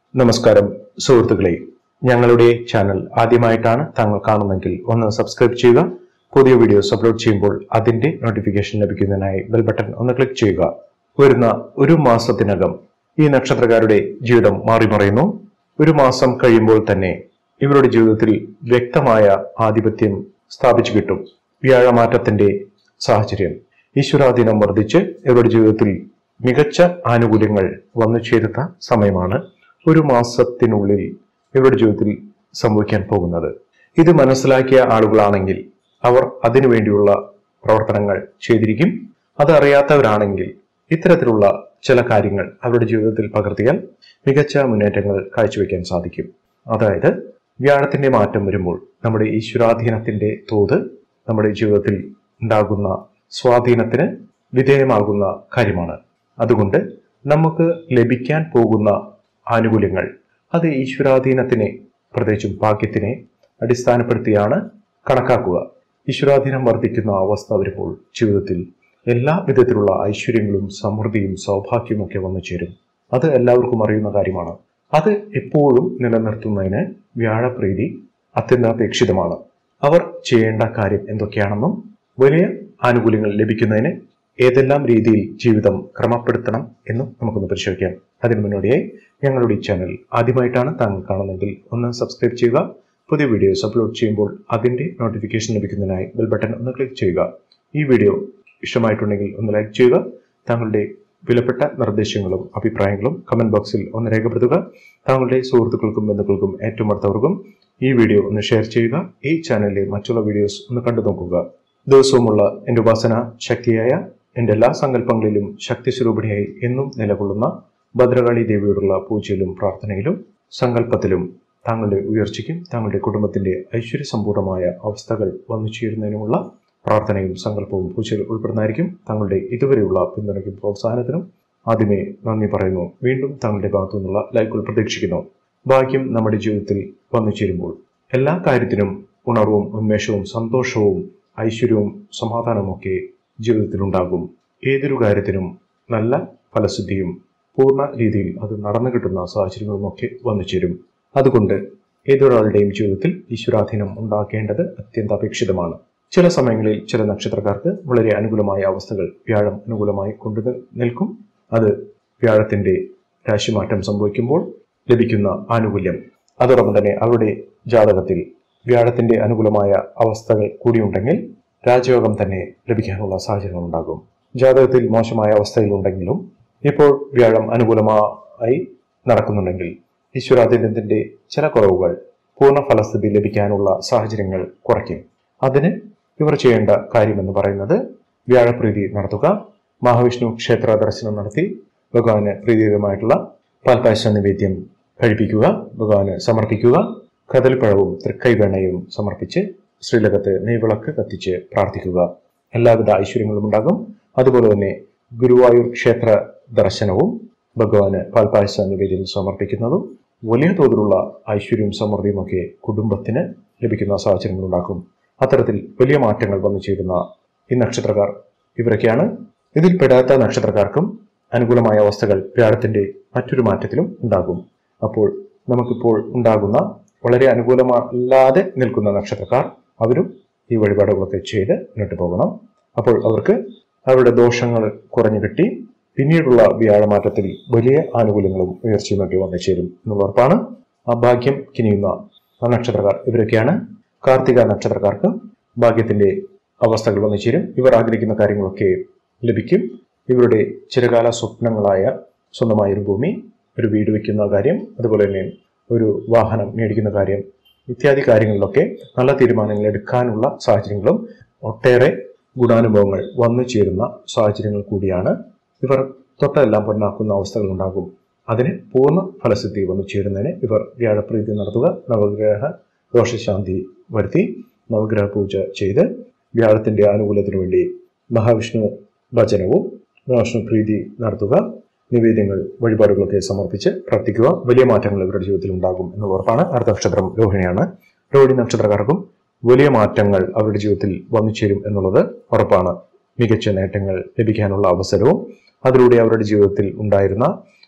നമസ്കാരം സുഹൃത്തുക്കളെ ഞങ്ങളുടെ ചാനൽ ആദ്യമായിട്ടാണ് താങ്കൾ കാണുന്നതെങ്കിൽ ഒന്ന് സബ്സ്ക്രൈബ് ചെയ്യുക പുതിയ വീഡിയോസ് അപ്ലോഡ് ചെയ്യുമ്പോൾ അതിന്റെ നോട്ടിഫിക്കേഷൻ ലഭിക്കുന്നതിനായി ബെൽ ബട്ടൺ ഒന്ന് ക്ലിക്ക് ചെയ്യുക വരുന്ന ഒരു മാസത്തിനകം ഈ നക്ഷത്രക്കാരുടെ ജീവിതം മാറിമറിയുന്നു ഒരു മാസം കഴിയുമ്പോൾ തന്നെ ഇവരുടെ ജീവിതത്തിൽ വ്യക്തമായ ആധിപത്യം സ്ഥാപിച്ചു കിട്ടും വ്യാഴമാറ്റത്തിന്റെ സാഹചര്യം ഈശ്വരാധീനം വർദ്ധിച്ച് ഇവരുടെ ജീവിതത്തിൽ മികച്ച ആനുകൂല്യങ്ങൾ വന്നു ചേരുന്ന സമയമാണ് ഒരു മാസത്തിനുള്ളിൽ ഇവരുടെ ജീവിതത്തിൽ സംഭവിക്കാൻ പോകുന്നത് ഇത് മനസ്സിലാക്കിയ ആളുകളാണെങ്കിൽ അവർ അതിനുവേണ്ടിയുള്ള പ്രവർത്തനങ്ങൾ ചെയ്തിരിക്കും അത് അറിയാത്തവരാണെങ്കിൽ ഇത്തരത്തിലുള്ള ചില കാര്യങ്ങൾ അവരുടെ ജീവിതത്തിൽ പകർത്തിയാൽ മികച്ച മുന്നേറ്റങ്ങൾ കാഴ്ചവെക്കാൻ സാധിക്കും അതായത് വ്യാഴത്തിന്റെ മാറ്റം വരുമ്പോൾ നമ്മുടെ ഈശ്വരാധീനത്തിന്റെ തോത് നമ്മുടെ ജീവിതത്തിൽ ഉണ്ടാകുന്ന സ്വാധീനത്തിന് വിധേയമാകുന്ന കാര്യമാണ് അതുകൊണ്ട് നമുക്ക് ലഭിക്കാൻ പോകുന്ന ആനുകൂല്യങ്ങൾ അത് ഈശ്വരാധീനത്തിനെ പ്രത്യേകിച്ചും ഭാഗ്യത്തിനെ അടിസ്ഥാനപ്പെടുത്തിയാണ് കണക്കാക്കുക ഈശ്വരാധീനം വർദ്ധിക്കുന്ന അവസ്ഥ വരുമ്പോൾ ജീവിതത്തിൽ എല്ലാ വിധത്തിലുള്ള ഐശ്വര്യങ്ങളും സമൃദ്ധിയും സൗഭാഗ്യവും ഒക്കെ വന്നു ചേരും അത് എല്ലാവർക്കും അറിയുന്ന കാര്യമാണ് അത് എപ്പോഴും നിലനിർത്തുന്നതിന് വ്യാഴപ്രീതി അത്യന്താപേക്ഷിതമാണ് അവർ ചെയ്യേണ്ട കാര്യം എന്തൊക്കെയാണെന്നും വലിയ ആനുകൂല്യങ്ങൾ ലഭിക്കുന്നതിന് ഏതെല്ലാം രീതിയിൽ ജീവിതം ക്രമപ്പെടുത്തണം എന്നും നമുക്കൊന്ന് പരിശോധിക്കാം അതിനു മുന്നോടിയായി ഞങ്ങളുടെ ഈ ചാനൽ ആദ്യമായിട്ടാണ് താങ്കൾ കാണുന്നതെങ്കിൽ ഒന്ന് സബ്സ്ക്രൈബ് ചെയ്യുക പുതിയ വീഡിയോസ് അപ്ലോഡ് ചെയ്യുമ്പോൾ അതിന്റെ നോട്ടിഫിക്കേഷൻ ലഭിക്കുന്നതിനായി ബെൽ ബട്ടൺ ഒന്ന് ക്ലിക്ക് ചെയ്യുക ഈ വീഡിയോ ഇഷ്ടമായിട്ടുണ്ടെങ്കിൽ ഒന്ന് ലൈക്ക് ചെയ്യുക താങ്കളുടെ വിലപ്പെട്ട നിർദ്ദേശങ്ങളും അഭിപ്രായങ്ങളും കമന്റ് ബോക്സിൽ ഒന്ന് രേഖപ്പെടുത്തുക താങ്കളുടെ സുഹൃത്തുക്കൾക്കും ബന്ധുക്കൾക്കും ഏറ്റവും അടുത്തവർക്കും ഈ വീഡിയോ ഒന്ന് ഷെയർ ചെയ്യുക ഈ ചാനലിലെ മറ്റുള്ള വീഡിയോസ് ഒന്ന് കണ്ടു നോക്കുക ദിവസവുമുള്ള എൻ്റെ ഉപാസന ശക്തിയായ എൻ്റെ എല്ലാ സങ്കല്പങ്ങളിലും ശക്തി സ്വരൂപിണിയായി എന്നും നിലകൊള്ളുന്ന ഭദ്രകാളി ദേവിയോടുള്ള പൂജയിലും പ്രാർത്ഥനയിലും സങ്കല്പത്തിലും താങ്കളുടെ ഉയർച്ചയ്ക്കും താങ്കളുടെ കുടുംബത്തിന്റെ ഐശ്വര്യസമ്പൂർണമായ അവസ്ഥകൾ വന്നു ചേരുന്നതിനുമുള്ള പ്രാർത്ഥനയും സങ്കല്പവും പൂജയിൽ ഉൾപ്പെടുന്നതായിരിക്കും താങ്കളുടെ ഇതുവരെയുള്ള പിന്തുണയ്ക്കും പ്രോത്സാഹനത്തിനും ആദ്യമേ നന്ദി പറയുന്നു വീണ്ടും താങ്കളുടെ ഭാഗത്തു നിന്നുള്ള ലൈക്കുകൾ പ്രതീക്ഷിക്കുന്നു ഭാഗ്യം നമ്മുടെ ജീവിതത്തിൽ വന്നു ചേരുമ്പോൾ എല്ലാ കാര്യത്തിനും ഉണർവും ഉന്മേഷവും സന്തോഷവും ഐശ്വര്യവും സമാധാനവും ഒക്കെ ജീവിതത്തിലുണ്ടാകും ഏതൊരു കാര്യത്തിനും നല്ല ഫലസിദ്ധിയും പൂർണ്ണ രീതിയിൽ അത് നടന്നു കിട്ടുന്ന സാഹചര്യങ്ങളുമൊക്കെ വന്നു ചേരും അതുകൊണ്ട് ഏതൊരാളുടെയും ജീവിതത്തിൽ ഈശ്വരാധീനം ഉണ്ടാക്കേണ്ടത് അത്യന്താപേക്ഷിതമാണ് ചില സമയങ്ങളിൽ ചില നക്ഷത്രക്കാർക്ക് വളരെ അനുകൂലമായ അവസ്ഥകൾ വ്യാഴം അനുകൂലമായി കൊണ്ടു നിൽക്കും അത് വ്യാഴത്തിന്റെ രാശിമാറ്റം സംഭവിക്കുമ്പോൾ ലഭിക്കുന്ന ആനുകൂല്യം അതോടൊപ്പം തന്നെ അവരുടെ ജാതകത്തിൽ വ്യാഴത്തിന്റെ അനുകൂലമായ അവസ്ഥകൾ കൂടിയുണ്ടെങ്കിൽ രാജയോഗം തന്നെ ലഭിക്കാനുള്ള സാഹചര്യങ്ങൾ ഉണ്ടാകും ജാതകത്തിൽ മോശമായ അവസ്ഥയിലുണ്ടെങ്കിലും ഇപ്പോൾ വ്യാഴം അനുകൂലമായി നടക്കുന്നുണ്ടെങ്കിൽ ഈശ്വരാധീനത്തിന്റെ ചില കുറവുകൾ പൂർണ്ണ ഫലസ്ഥിതി ലഭിക്കാനുള്ള സാഹചര്യങ്ങൾ കുറയ്ക്കും അതിന് ഇവർ ചെയ്യേണ്ട കാര്യമെന്ന് പറയുന്നത് വ്യാഴപ്രീതി നടത്തുക മഹാവിഷ്ണു ക്ഷേത്ര ദർശനം നടത്തി ഭഗവാന് പ്രീതികരമായിട്ടുള്ള പാൽപായസ നിവേദ്യം കഴിപ്പിക്കുക ഭഗവാന് സമർപ്പിക്കുക കദളിപ്പഴവും തൃക്കൈവെണ്ണയും സമർപ്പിച്ച് ശ്രീലകത്ത് നെയ്വിളക്ക് കത്തിച്ച് പ്രാർത്ഥിക്കുക എല്ലാവിധ ഐശ്വര്യങ്ങളും ഉണ്ടാകും അതുപോലെ തന്നെ ഗുരുവായൂർ ക്ഷേത്ര ദർശനവും ഭഗവാന് പാൽപായസ നിവേദ്യം സമർപ്പിക്കുന്നതും വലിയ തോതിലുള്ള ഐശ്വര്യവും സമൃദ്ധിയും ഒക്കെ കുടുംബത്തിന് ലഭിക്കുന്ന സാഹചര്യങ്ങൾ ഉണ്ടാക്കും അത്തരത്തിൽ വലിയ മാറ്റങ്ങൾ വന്നു ചേരുന്ന ഈ നക്ഷത്രക്കാർ ഇവരൊക്കെയാണ് ഇതിൽ പെടാത്ത നക്ഷത്രക്കാർക്കും അനുകൂലമായ അവസ്ഥകൾ വ്യാഴത്തിന്റെ മറ്റൊരു മാറ്റത്തിലും ഉണ്ടാകും അപ്പോൾ നമുക്കിപ്പോൾ ഉണ്ടാകുന്ന വളരെ അനുകൂലമല്ലാതെ നിൽക്കുന്ന നക്ഷത്രക്കാർ അവരും ഈ വഴിപാടുകളൊക്കെ ചെയ്ത് മുന്നോട്ട് പോകണം അപ്പോൾ അവർക്ക് അവരുടെ ദോഷങ്ങൾ കുറഞ്ഞു കിട്ടി പിന്നീടുള്ള വ്യാഴമാറ്റത്തിൽ വലിയ ആനുകൂല്യങ്ങളും ഉയർച്ചയും ഒക്കെ വന്നു ചേരും എന്നുള്ള ഉറപ്പാണ് ആ ഭാഗ്യം കിനിയുന്ന ആ നക്ഷത്രക്കാർ ഇവരൊക്കെയാണ് കാർത്തിക നക്ഷത്രക്കാർക്ക് ഭാഗ്യത്തിന്റെ അവസ്ഥകൾ വന്നു ചേരും ഇവർ ആഗ്രഹിക്കുന്ന കാര്യങ്ങളൊക്കെ ലഭിക്കും ഇവരുടെ ചിരകാല സ്വപ്നങ്ങളായ സ്വന്തമായ ഒരു ഭൂമി ഒരു വീട് വയ്ക്കുന്ന കാര്യം അതുപോലെ തന്നെ ഒരു വാഹനം മേടിക്കുന്ന കാര്യം ഇത്യാദി കാര്യങ്ങളിലൊക്കെ നല്ല തീരുമാനങ്ങൾ എടുക്കാനുള്ള സാഹചര്യങ്ങളും ഒട്ടേറെ ഗുണാനുഭവങ്ങൾ വന്നു ചേരുന്ന സാഹചര്യങ്ങൾ കൂടിയാണ് ഇവർ തൊട്ടെല്ലാം പൊന്നാക്കുന്ന അവസ്ഥകൾ ഉണ്ടാകും അതിന് പൂർണ്ണ ഫലസിദ്ധി വന്നു ചേരുന്നതിന് ഇവർ വ്യാഴപ്രീതി നടത്തുക നവഗ്രഹ ദോഷശാന്തി വരുത്തി നവഗ്രഹ പൂജ ചെയ്ത് വ്യാഴത്തിന്റെ ആനുകൂല്യത്തിനു വേണ്ടി മഹാവിഷ്ണു ഭജനവും മഹാവിഷ്ണു പ്രീതി നടത്തുക നിവേദ്യങ്ങൾ വഴിപാടുകളൊക്കെ സമർപ്പിച്ച് പ്രാർത്ഥിക്കുക വലിയ മാറ്റങ്ങൾ ഇവരുടെ ജീവിതത്തിൽ ഉണ്ടാകും എന്ന് ഉറപ്പാണ് അടുത്ത നക്ഷത്രം രോഹിണിയാണ് രോഹിണി നക്ഷത്രക്കാർക്കും വലിയ മാറ്റങ്ങൾ അവരുടെ ജീവിതത്തിൽ വന്നു ചേരും എന്നുള്ളത് ഉറപ്പാണ് മികച്ച നേട്ടങ്ങൾ ലഭിക്കാനുള്ള അവസരവും അതിലൂടെ അവരുടെ ജീവിതത്തിൽ ഉണ്ടായിരുന്ന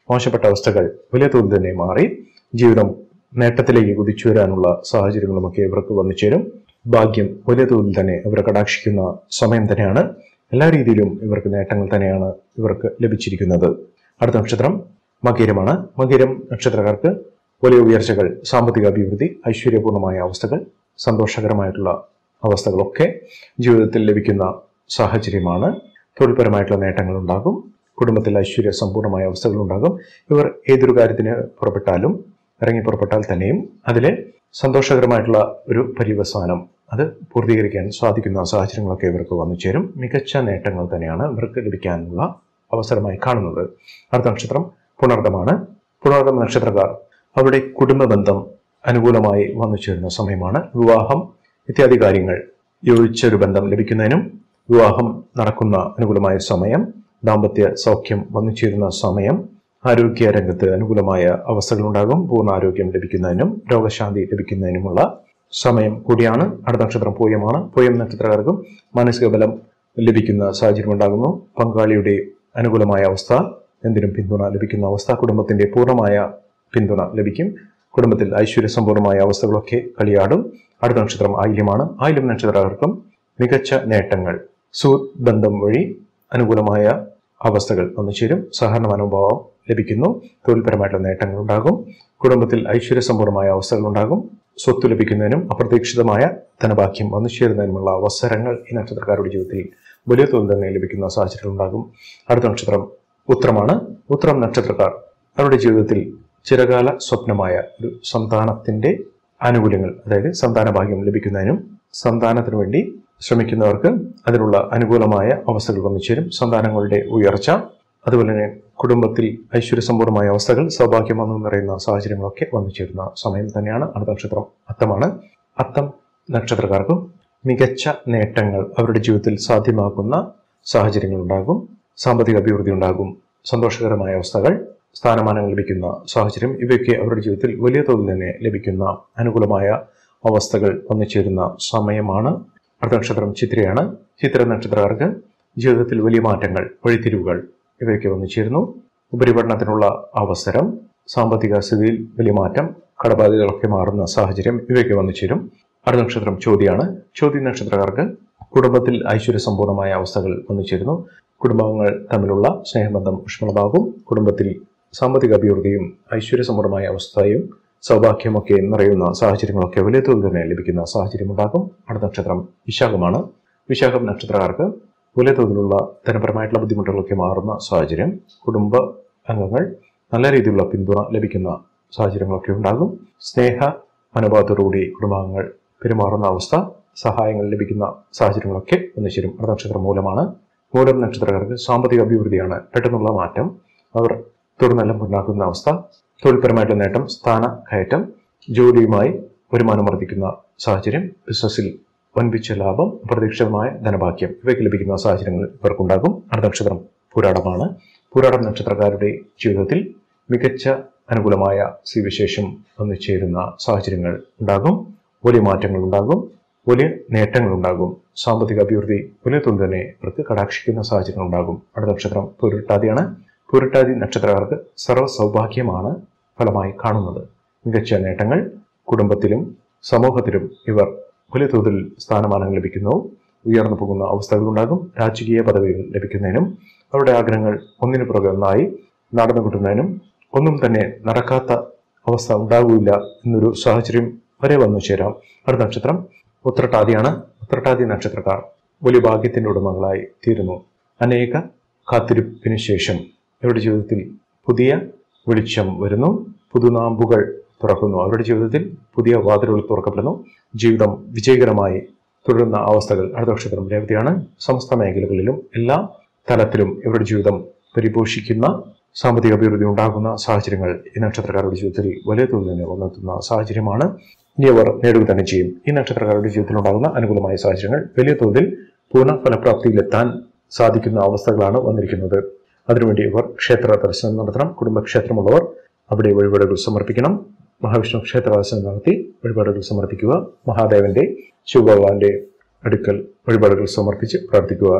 മോശപ്പെട്ട അവസ്ഥകൾ വലിയ തോതിൽ തന്നെ മാറി ജീവിതം നേട്ടത്തിലേക്ക് കുതിച്ചു വരാനുള്ള സാഹചര്യങ്ങളുമൊക്കെ ഇവർക്ക് വന്നു ചേരും ഭാഗ്യം വലിയ തോതിൽ തന്നെ ഇവരെ കടാക്ഷിക്കുന്ന സമയം തന്നെയാണ് എല്ലാ രീതിയിലും ഇവർക്ക് നേട്ടങ്ങൾ തന്നെയാണ് ഇവർക്ക് ലഭിച്ചിരിക്കുന്നത് അടുത്ത നക്ഷത്രം മകീരമാണ് മകീരം നക്ഷത്രക്കാർക്ക് വലിയ ഉയർച്ചകൾ സാമ്പത്തിക അഭിവൃദ്ധി ഐശ്വര്യപൂർണമായ അവസ്ഥകൾ സന്തോഷകരമായിട്ടുള്ള അവസ്ഥകളൊക്കെ ജീവിതത്തിൽ ലഭിക്കുന്ന സാഹചര്യമാണ് തൊഴിൽപരമായിട്ടുള്ള നേട്ടങ്ങൾ ഉണ്ടാകും കുടുംബത്തിൽ ഐശ്വര്യ സമ്പൂർണ്ണമായ അവസ്ഥകൾ ഉണ്ടാകും ഇവർ ഏതൊരു കാര്യത്തിന് പുറപ്പെട്ടാലും ഇറങ്ങി പുറപ്പെട്ടാൽ തന്നെയും അതിലെ സന്തോഷകരമായിട്ടുള്ള ഒരു പര്യവസാനം അത് പൂർത്തീകരിക്കാൻ സാധിക്കുന്ന സാഹചര്യങ്ങളൊക്കെ ഇവർക്ക് വന്നു ചേരും മികച്ച നേട്ടങ്ങൾ തന്നെയാണ് ഇവർക്ക് ലഭിക്കാനുള്ള അവസരമായി കാണുന്നത് അടുത്ത നക്ഷത്രം പുണർദമാണ് പുണർദം നക്ഷത്രക്കാർ അവരുടെ കുടുംബ ബന്ധം അനുകൂലമായി വന്നു ചേരുന്ന സമയമാണ് വിവാഹം ഇത്യാദി കാര്യങ്ങൾ യോജിച്ച ഒരു ബന്ധം ലഭിക്കുന്നതിനും വിവാഹം നടക്കുന്ന അനുകൂലമായ സമയം ദാമ്പത്യ സൗഖ്യം വന്നു ചേരുന്ന സമയം ആരോഗ്യ രംഗത്ത് അനുകൂലമായ അവസ്ഥകളുണ്ടാകും പൂർണ്ണ ആരോഗ്യം ലഭിക്കുന്നതിനും രോഗശാന്തി ലഭിക്കുന്നതിനുമുള്ള സമയം കൂടിയാണ് അടുത്ത നക്ഷത്രം പൂയമാണ് പൂയം നക്ഷത്രക്കാർക്കും മാനസിക ബലം ലഭിക്കുന്ന സാഹചര്യം ഉണ്ടാകുന്നു പങ്കാളിയുടെ അനുകൂലമായ അവസ്ഥ എന്തിനും പിന്തുണ ലഭിക്കുന്ന അവസ്ഥ കുടുംബത്തിന്റെ പൂർണ്ണമായ പിന്തുണ ലഭിക്കും കുടുംബത്തിൽ ഐശ്വര്യസമ്പൂർണമായ അവസ്ഥകളൊക്കെ കളിയാടും അടുത്ത നക്ഷത്രം ആയില്യമാണ് ആയില്യം നക്ഷത്രക്കാർക്കും മികച്ച നേട്ടങ്ങൾ സുഹൃത്ത് ബന്ധം വഴി അനുകൂലമായ അവസ്ഥകൾ വന്നു ചേരും സഹകരണ മനോഭാവം ലഭിക്കുന്നു തൊഴിൽപരമായിട്ടുള്ള നേട്ടങ്ങൾ ഉണ്ടാകും കുടുംബത്തിൽ ഐശ്വര്യസമ്പൂർണമായ അവസ്ഥകൾ ഉണ്ടാകും സ്വത്ത് ലഭിക്കുന്നതിനും അപ്രതീക്ഷിതമായ ധനഭാഗ്യം വന്നു ചേരുന്നതിനുമുള്ള അവസരങ്ങൾ ഈ നക്ഷത്രക്കാരുടെ ജീവിതത്തിൽ വലിയ തോതിൽ തന്നെ ലഭിക്കുന്ന സാഹചര്യം ഉണ്ടാകും അടുത്ത നക്ഷത്രം ഉത്രമാണ് ഉത്രം നക്ഷത്രക്കാർ അവരുടെ ജീവിതത്തിൽ ചിരകാല സ്വപ്നമായ ഒരു സന്താനത്തിന്റെ ആനുകൂല്യങ്ങൾ അതായത് സന്താന ഭാഗ്യം ലഭിക്കുന്നതിനും സന്താനത്തിനു വേണ്ടി ശ്രമിക്കുന്നവർക്ക് അതിനുള്ള അനുകൂലമായ അവസ്ഥകൾ വന്നു ചേരും സന്താനങ്ങളുടെ ഉയർച്ച അതുപോലെ തന്നെ കുടുംബത്തിൽ ഐശ്വര്യസമ്പൂർണമായ അവസ്ഥകൾ സൗഭാഗ്യം വന്നു നിറയുന്ന സാഹചര്യങ്ങളൊക്കെ വന്നു ചേരുന്ന സമയം തന്നെയാണ് അടുത്ത നക്ഷത്രം അത്തമാണ് അത്തം നക്ഷത്രക്കാർക്കും മികച്ച നേട്ടങ്ങൾ അവരുടെ ജീവിതത്തിൽ സാധ്യമാക്കുന്ന സാഹചര്യങ്ങൾ ഉണ്ടാകും സാമ്പത്തിക അഭിവൃദ്ധി ഉണ്ടാകും സന്തോഷകരമായ അവസ്ഥകൾ സ്ഥാനമാനങ്ങൾ ലഭിക്കുന്ന സാഹചര്യം ഇവയൊക്കെ അവരുടെ ജീവിതത്തിൽ വലിയ തോതിൽ തന്നെ ലഭിക്കുന്ന അനുകൂലമായ അവസ്ഥകൾ വന്നു ചേരുന്ന സമയമാണ് അടുത്ത നക്ഷത്രം ചിത്രയാണ് ചിത്ര നക്ഷത്രക്കാർക്ക് ജീവിതത്തിൽ വലിയ മാറ്റങ്ങൾ വഴിത്തിരിവുകൾ ഇവയൊക്കെ വന്നു ചേരുന്നു ഉപരിപഠനത്തിനുള്ള അവസരം സാമ്പത്തിക സ്ഥിതിയിൽ വലിയ മാറ്റം കടബാധ്യതകളൊക്കെ മാറുന്ന സാഹചര്യം ഇവയൊക്കെ വന്നു ചേരും അടുത്ത നക്ഷത്രം ചോദ്യമാണ് ചോദ്യ നക്ഷത്രക്കാർക്ക് കുടുംബത്തിൽ ഐശ്വര്യസമ്പൂർണമായ അവസ്ഥകൾ വന്നു ചേരുന്നു കുടുംബാംഗങ്ങൾ തമ്മിലുള്ള സ്നേഹബന്ധം ഊഷ്മളമാകും കുടുംബത്തിൽ സാമ്പത്തിക അഭിവൃദ്ധിയും ഐശ്വര്യസമ്പൂർണമായ അവസ്ഥയും സൗഭാഗ്യമൊക്കെ നിറയുന്ന സാഹചര്യങ്ങളൊക്കെ വലിയ തോതിൽ തന്നെ ലഭിക്കുന്ന സാഹചര്യം ഉണ്ടാകും അടുത്ത നക്ഷത്രം വിശാഖമാണ് വിശാഖം നക്ഷത്രക്കാർക്ക് വലിയ തോതിലുള്ള ധനപരമായിട്ടുള്ള ബുദ്ധിമുട്ടുകളൊക്കെ മാറുന്ന സാഹചര്യം കുടുംബ അംഗങ്ങൾ നല്ല രീതിയിലുള്ള പിന്തുണ ലഭിക്കുന്ന സാഹചര്യങ്ങളൊക്കെ ഉണ്ടാകും സ്നേഹ മനോഭാവത്തോടുകൂടി കുടുംബാംഗങ്ങൾ പെരുമാറുന്ന അവസ്ഥ സഹായങ്ങൾ ലഭിക്കുന്ന സാഹചര്യങ്ങളൊക്കെ വന്നു ചേരും അടുത്ത നക്ഷത്രം മൂലമാണ് മൂലം നക്ഷത്രക്കാർക്ക് സാമ്പത്തിക അഭിവൃദ്ധിയാണ് പെട്ടെന്നുള്ള മാറ്റം അവർ തൊഴിൽനെല്ലാം ഉണ്ടാക്കുന്ന അവസ്ഥ തൊഴിൽപരമായിട്ടുള്ള നേട്ടം സ്ഥാന കയറ്റം ജോലിയുമായി വരുമാനം വർദ്ധിക്കുന്ന സാഹചര്യം ബിസിനസ്സിൽ വൻപിച്ച ലാഭം അപ്രതീക്ഷിതമായ ധനഭാഗ്യം ഇവയ്ക്ക് ലഭിക്കുന്ന സാഹചര്യങ്ങൾ ഇവർക്കുണ്ടാകും അടുത്ത നക്ഷത്രം പുരാടമാണ് പുരാടം നക്ഷത്രക്കാരുടെ ജീവിതത്തിൽ മികച്ച അനുകൂലമായ സ്ഥിതിവിശേഷം വന്നു ചേരുന്ന സാഹചര്യങ്ങൾ ഉണ്ടാകും വലിയ മാറ്റങ്ങൾ ഉണ്ടാകും വലിയ നേട്ടങ്ങൾ ഉണ്ടാകും സാമ്പത്തിക അഭിവൃദ്ധി വലിയ തോതിൽ തന്നെ ഇവർക്ക് കടാക്ഷിക്കുന്ന സാഹചര്യങ്ങൾ ഉണ്ടാകും അടുത്ത നക്ഷത്രം പുരുട്ടാതിയാണ് പുരുട്ടാതി നക്ഷത്രക്കാർക്ക് സർവ്വ സൗഭാഗ്യമാണ് ഫലമായി കാണുന്നത് മികച്ച നേട്ടങ്ങൾ കുടുംബത്തിലും സമൂഹത്തിലും ഇവർ വലിയ തോതിൽ സ്ഥാനമാനങ്ങൾ ലഭിക്കുന്നു ഉയർന്നു പോകുന്ന അവസ്ഥകളുണ്ടാകും രാജകീയ പദവികൾ ലഭിക്കുന്നതിനും അവരുടെ ആഗ്രഹങ്ങൾ ഒന്നിനു പുറകെ ഒന്നായി നടന്നു കിട്ടുന്നതിനും ഒന്നും തന്നെ നടക്കാത്ത അവസ്ഥ ഉണ്ടാകില്ല എന്നൊരു സാഹചര്യം വരെ വന്നു ചേരാം അടുത്ത നക്ഷത്രം ഉത്രട്ടാതിയാണ് ഉത്രട്ടാതി നക്ഷത്രക്കാർ വലിയ ഭാഗ്യത്തിന്റെ ഉടമകളായി തീരുന്നു അനേക കാത്തിരിപ്പിന് ശേഷം ഇവരുടെ ജീവിതത്തിൽ പുതിയ വെളിച്ചം വരുന്നു പുതുനാമ്പുകൾ തുറക്കുന്നു അവരുടെ ജീവിതത്തിൽ പുതിയ വാതിലുകൾ തുറക്കപ്പെടുന്നു ജീവിതം വിജയകരമായി തുടരുന്ന അവസ്ഥകൾ അടുത്ത നക്ഷത്രം രേവതിയാണ് സമസ്ത മേഖലകളിലും എല്ലാ തലത്തിലും ഇവരുടെ ജീവിതം പരിപോഷിക്കുന്ന സാമ്പത്തിക അഭിവൃദ്ധി ഉണ്ടാകുന്ന സാഹചര്യങ്ങൾ ഈ നക്ഷത്രക്കാരുടെ ജീവിതത്തിൽ വലിയ തോതിൽ തന്നെ വന്നെത്തുന്ന സാഹചര്യമാണ് ഇനി അവർ നേടുക തന്നെ ചെയ്യും ഈ നക്ഷത്രക്കാരുടെ ജീവിതത്തിൽ ഉണ്ടാകുന്ന അനുകൂലമായ സാഹചര്യങ്ങൾ വലിയ തോതിൽ പൂർണ്ണ ഫലപ്രാപ്തിയിലെത്താൻ സാധിക്കുന്ന അവസ്ഥകളാണ് വന്നിരിക്കുന്നത് അതിനുവേണ്ടി ഇവർ ക്ഷേത്ര ദർശനം നടത്തണം കുടുംബക്ഷേത്രമുള്ളവർ അവിടെ വഴിപാടുകൾ സമർപ്പിക്കണം മഹാവിഷ്ണു ക്ഷേത്ര ദർശനം നടത്തി വഴിപാടുകൾ സമർപ്പിക്കുക മഹാദേവന്റെ ശിവഭഗവാന്റെ അടുക്കൽ വഴിപാടുകൾ സമർപ്പിച്ച് പ്രാർത്ഥിക്കുക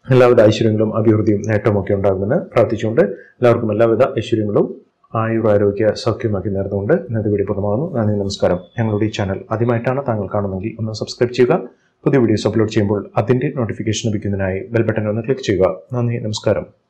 എല്ലാവിധ ഐശ്വര്യങ്ങളും അഭിവൃദ്ധിയും നേട്ടവും ഒക്കെ ഉണ്ടാകുമെന്ന് പ്രാർത്ഥിച്ചുകൊണ്ട് എല്ലാവർക്കും എല്ലാവിധ ഐശ്വര്യങ്ങളും ആയുരാരോഗ്യ സൗഖ്യമാക്കി നേർന്നുകൊണ്ട് ഇന്നത്തെ വീഡിയോ പൂർണ്ണമാകുന്നു നന്ദി നമസ്കാരം ഞങ്ങളുടെ ഈ ചാനൽ ആദ്യമായിട്ടാണ് താങ്കൾ കാണുന്നതെങ്കിൽ ഒന്ന് സബ്സ്ക്രൈബ് ചെയ്യുക പുതിയ വീഡിയോസ് അപ്ലോഡ് ചെയ്യുമ്പോൾ അതിൻ്റെ നോട്ടിഫിക്കേഷൻ ലഭിക്കുന്നതിനായി ബെൽ ബട്ടൺ ഒന്ന് ക്ലിക്ക് ചെയ്യുക നന്ദി നമസ്കാരം